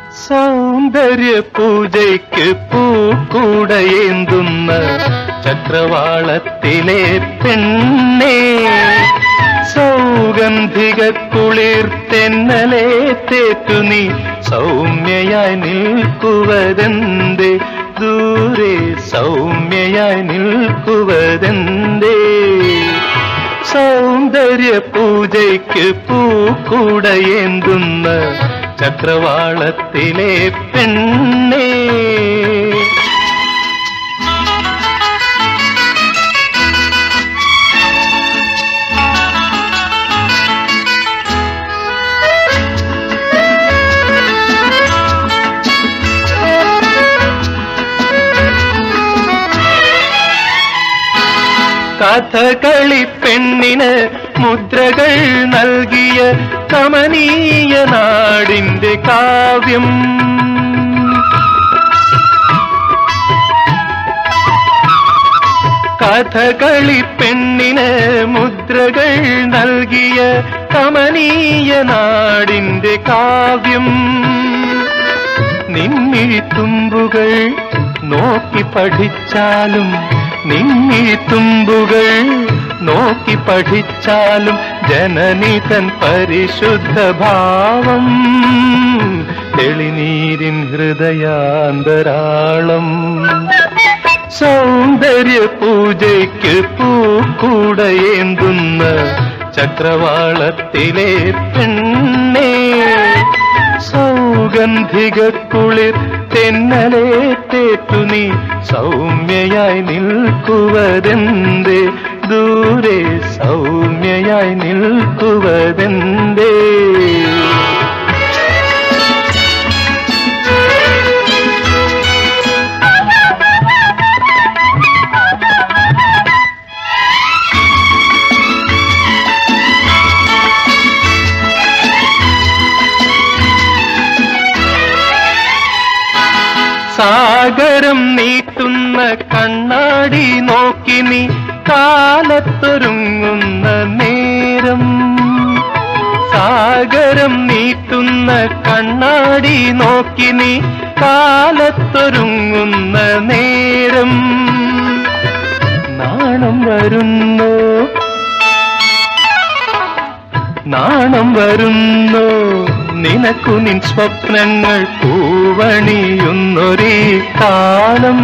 സൗന്ദര്യ പൂജയ്ക്ക് പൂക്കൂടയേന്തുന്ന ചക്രവാളത്തിലെ പെണ്ണേ സൗഗന്ധിക കുളിർ തെന്നലെ തേറ്റു നീ സൗമ്യയായി നിൽക്കുവതെന്തേ ദൂരെ സൗമ്യയായി നിൽക്കുവതെന്തേ സൗന്ദര്യ പൂജയ്ക്ക് പൂക്കൂടയേന്തുന്ന ചക്രവാളത്തിലെ പെണ്ണേ കഥകളി പെണ്ണിന് മുദ്രകൾ നൽകിയ കമനീയ നാടിന്റെ കാവ്യം കഥകളി പെണ്ണിന് മുദ്രകൾ നൽകിയ കമനീയ നാടിന്റെ കാവ്യം നിന്നിഴിത്തുമ്പുകൾ നോക്കി പഠിച്ചാലും നിന്നിഴിത്തുമ്പുകൾ നോക്കി പഠിച്ചാലും ജനനി തൻ പരിശുദ്ധ ഭാവം തെളിനീരിൻ ഹൃദയാന്തരാളം സൗന്ദര്യ പൂജയ്ക്ക് പൂക്കൂടയേന്തുന്ന ചക്രവാളത്തിലെ പെണ്ണേ സൗഗന്ധിക കുളിർ തെന്നലെ തേറ്റു നീ സൗമ്യയായി നിൽക്കുവതെന്തേ ദൂരെ സൗമ്യയായി നിൽക്കുവതെന്തേ സാഗരം നീട്ടുന്ന കണ്ണാടി നോക്കി നീ കാലത്തൊരുങ്ങുന്ന നേരം സാഗരം നീട്ടുന്ന കണ്ണാടി നോക്കി നീ കാലത്തൊരുങ്ങുന്ന നേരം നാണം വരുന്നു നാണം വരുന്നു നിനക്കു നിൻ സ്വപ്നങ്ങൾ പൂവണിയുന്നൊരേ കാലം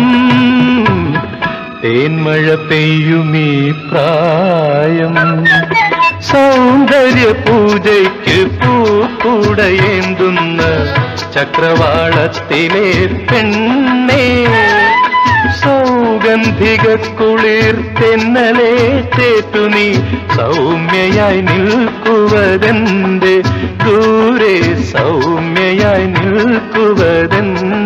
തേന്മഴ പെയ്യുമീ പ്രായം സൗന്ദര്യ പൂജയ്ക്ക് പൂക്കൂടയേന്തുന്ന ചക്രവാളത്തിലെ പെണ്ണേ സൗഗന്ധിക കുളിർ തെന്നലെ തേറ്റു നീ സൗമ്യയായി നിൽക്കുവതെന്തേ ദൂരെ സൗമ്യയായി നിൽക്കുവതെന്തേ